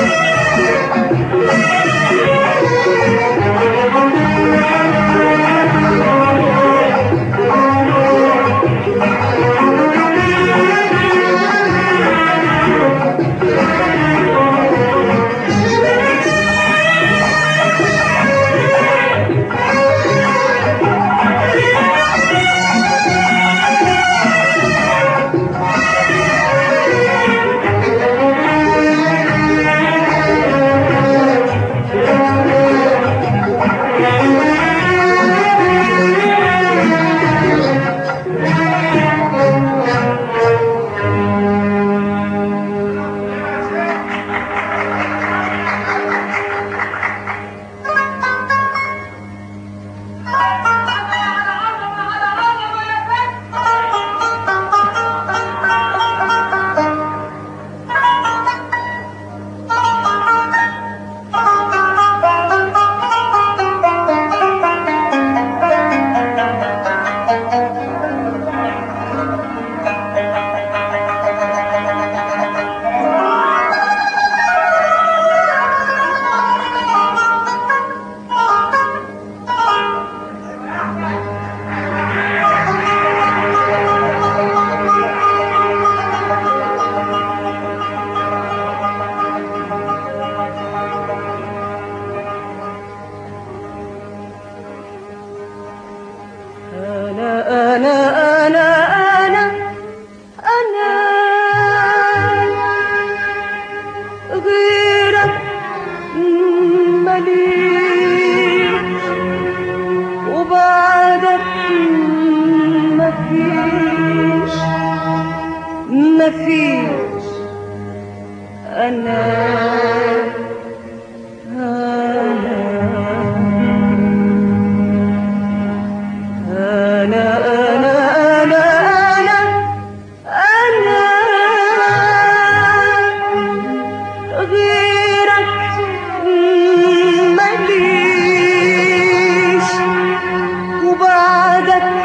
أنا أنا أنا أنا غيرك مليك وبعدك مفيش مفيش أنا أنا أنا أنا أنا أنا غيرك مليش وبعدك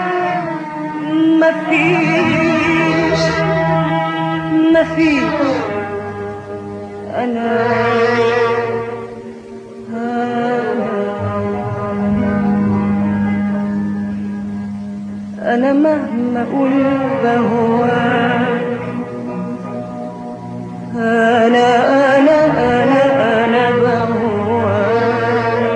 مفيش مفيش أنا أنا مهما أقول بهواك أنا أنا أنا أنا بهواك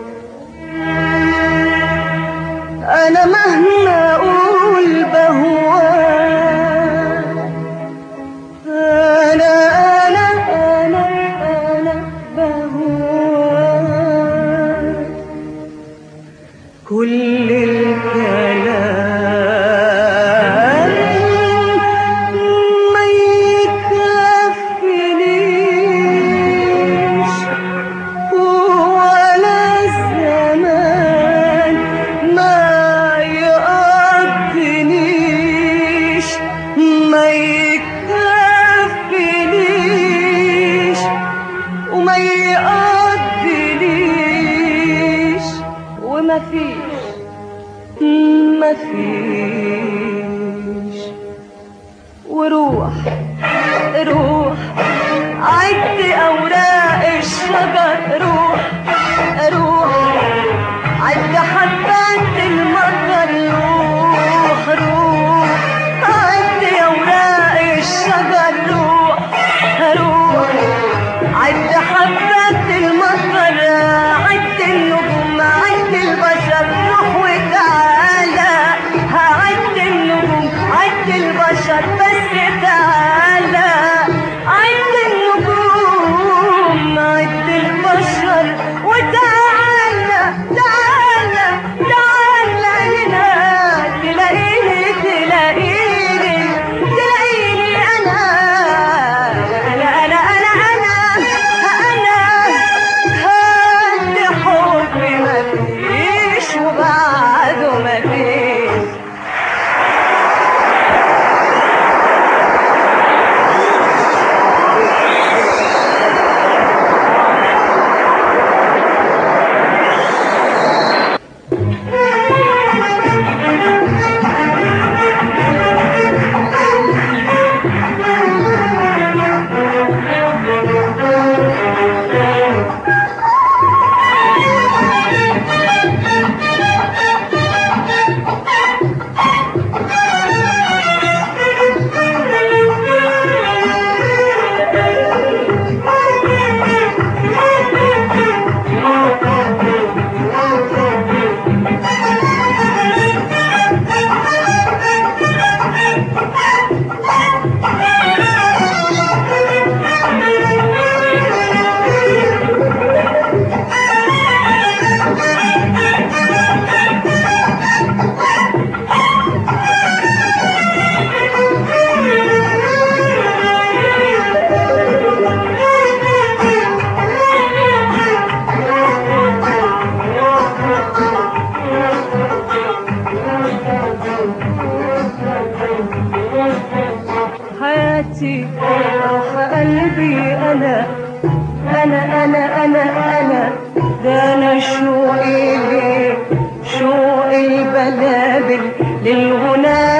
أنا مهما أقول بهواك أنا أنا أنا أنا بهواك كل الكلام ما يكفينيش ولا الزمان ما يقضنيش ما يكفينيش وما يقضنيش وما فيش ما فيش وروح روح عد أوراق الشجر روح روح عد حبات المطر روح روح عد أوراق الشجر روح روح عد حبات المطر عد النجوم عد البشر روح وتعالى هعد النجوم عد البشر بس تعالى عد النجوم عد البشر وتعالى تعالى تعالى هنا تلاقيني تلاقيني تلاقيني أنا أنا أنا أنا أنا أنا انا انا انا انا ده انا شوقي ليه شوق البلابل للغنى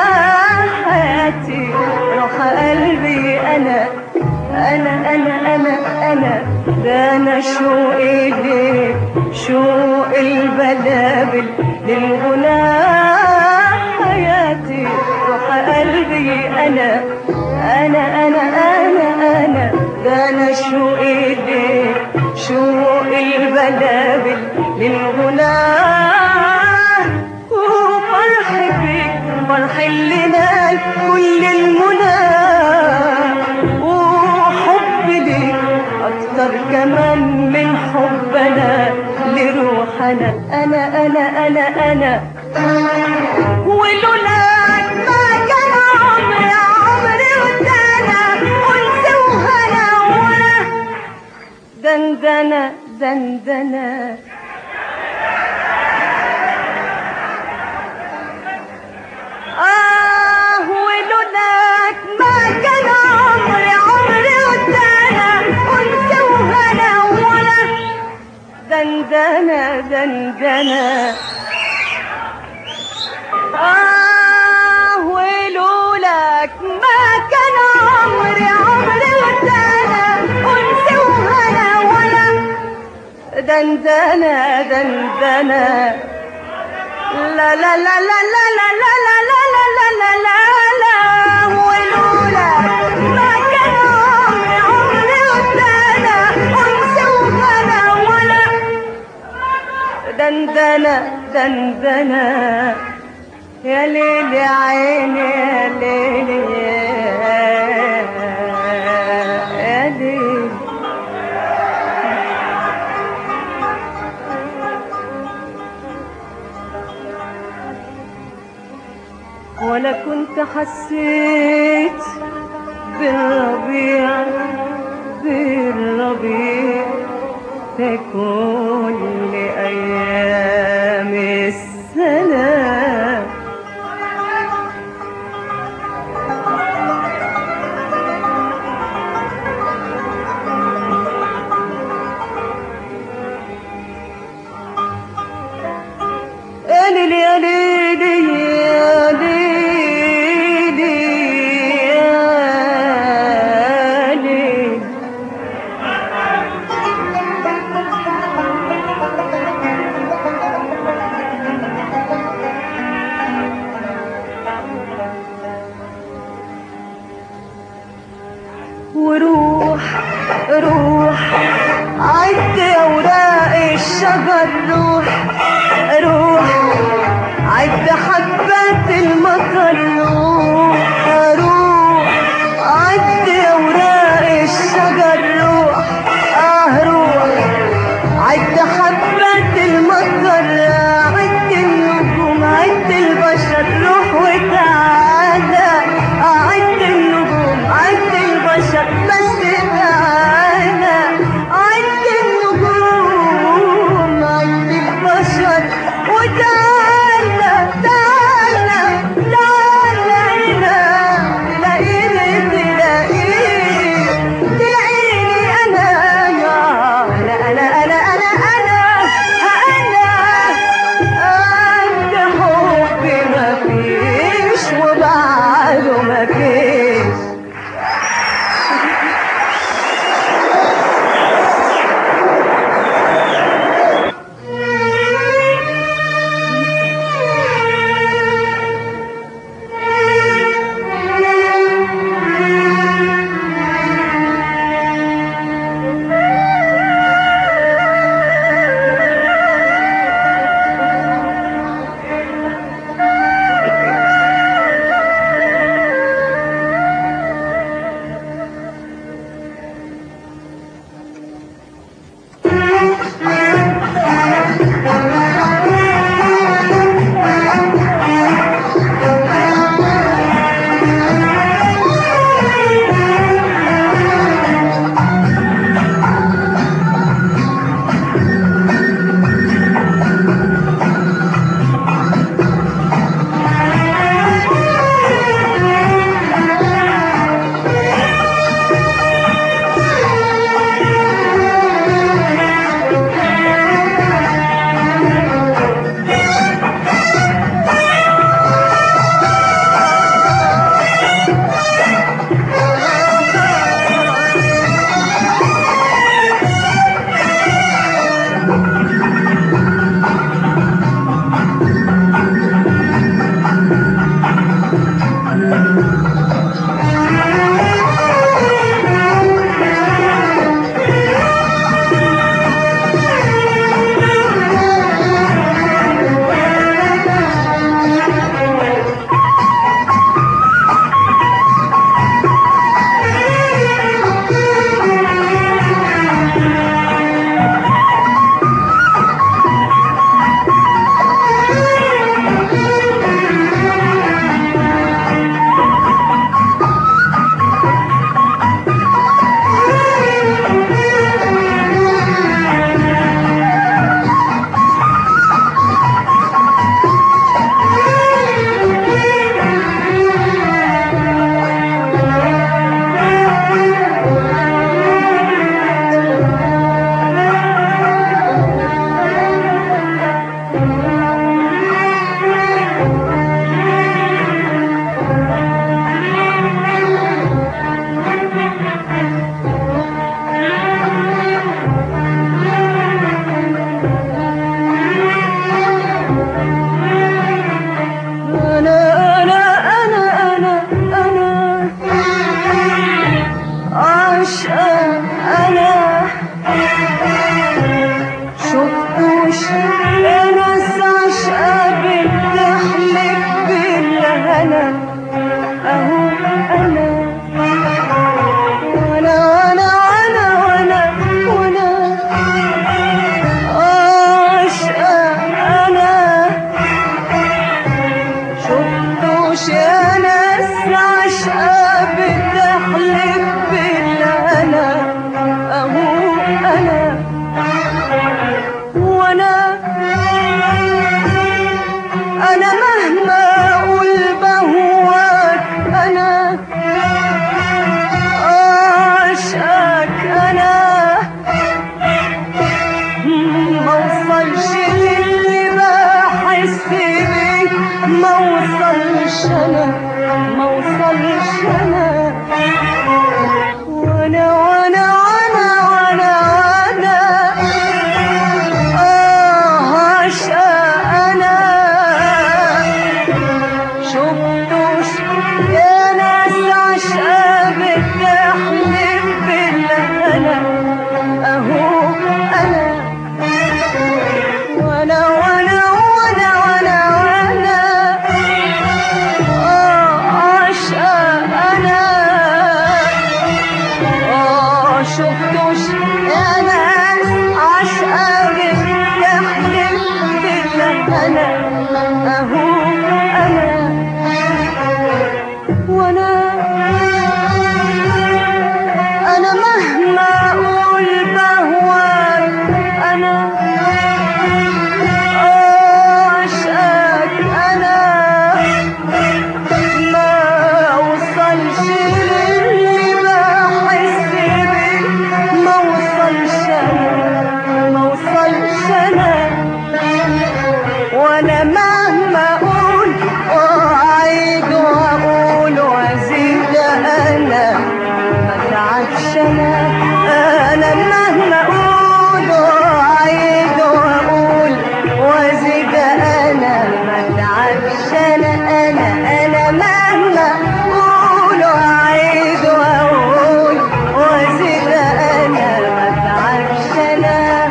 حياتي روح قلبي انا انا انا انا انا ده انا شوقي ليه شوق البلابل للغنى حياتي روح قلبي انا انا انا انا انا ده انا شوقي ليه شوق البلابل للغنى وفرح بيك فرح اللي نال كل المنى وحب ليك اكتر كمان من حبنا لروحنا انا انا انا انا ولولاك ما كان عمري عمري ودانا انت وهنا وانا دندنة دندنة آه ولولاك ما كان عمري عمري ودانا انت وهنا وانا دندنة دندنة آه ولولاك ما كان عمري عمري ودانا أنت وهنا ولا دندنة دندنة لا لا لا لا لا لا لا لا لا لا لا لا لا ولولاك ما كان عمري عمري ودانا أنت وهنا ولا دندنة دندنة يا ليل يا عيني يا ليل يا ليل ولا كنت حسيت بالربيع بالربيع في كل أيام السنة يا ليل يا ليل يا ليل يا ليل وروح روح عد اوراق الشجر روح روح عد حبات المطر روح روح عد اوراق الشجر روح اه روح عد حبات المطر عد النجوم عد البشر روح وتعالى عد النجوم عد البشر بس تعالى عد النجوم عد شفتوش ناس عشقة بتحلف بالهنا اهو انا وانا وانا وانا وانا وانا عشقة انا شفتوش يا ناس عشقة بتحلف بالهنا اهو انا وانا انا مهما اقول بهواك انا عشقك انا ما وصلش للي بحس بيه ما وصلش انا ما وصلش انا وانا وانا وانا وانا وانا اه عشقة انا شفتوش يا ناس عشقة بتحلف بالهنا اهو انا وانا وانا وانا وانا وانا اه عشقة انا اه شفتوش يا ناس عشقة بتحلف بالهنا اهو انا وانا انا مهما اقول بهواك انا عشقك انا ما وصلش للي بحس بيه ما وصلش انا ما وصلش انا وانا مهما اقول واعيد واقول وازيد انا ما تعبش انا انا مهما اقول واعيد واقول وازيد انا ما تعبش انا انا انا مهما اقول واعيد واقول وازيد انا ما تعبش انا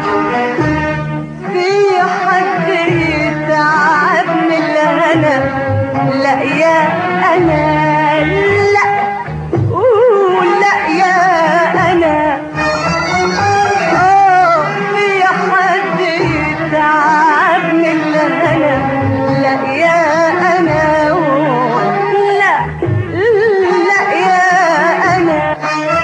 في حد يتعب من الهنا لا يا انا لا قول لا يا انا اه في حد يتعب من الهنا لا يا انا لا لا يا انا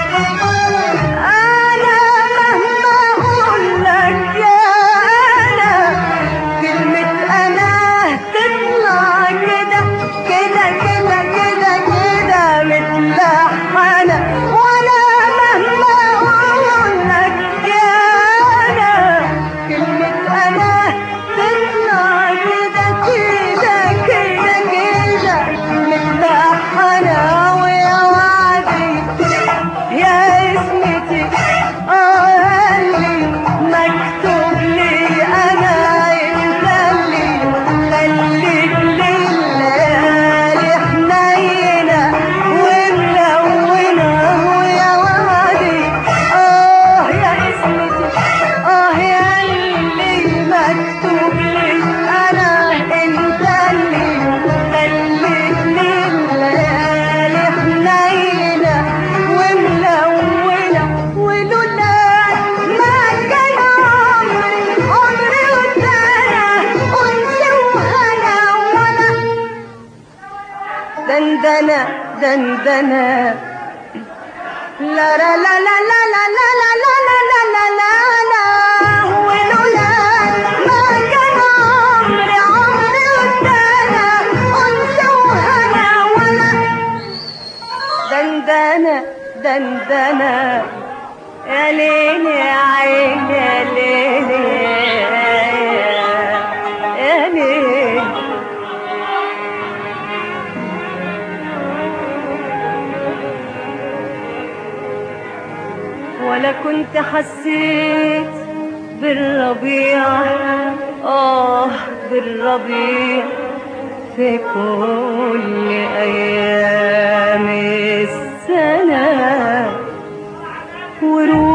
أنا مهما أقول لك يا أنا كلمة أنا تطلع كده كده كده كده كده متلحنة وأنا مهما أقول لك يا أنا كلمة أنا تطلع كده كده كده كده متلحنة ويا وعدي يا اسمتي اه اللي مكتوب لي انا انت اللي خليك لليالي حنينه وملونه ويا وعدي اه يا اسمتي اه يا اللي مكتوب لي انا انت اللي خليك لليالي حنينه وملونه ولولا ما كان عمري عمري وسنه انس وهنا وانا دندنه دندنه لا لا لا لا لا لا لا لا لا لا لا لا لا ولولا ما كان عمري عمري وسنه انس وهنا وانا دندنة دندنة يا ليل يا عين يا ليل يا ليل ولا كنت حسيت بالربيع آه بالربيع في كل أيام السنة ورود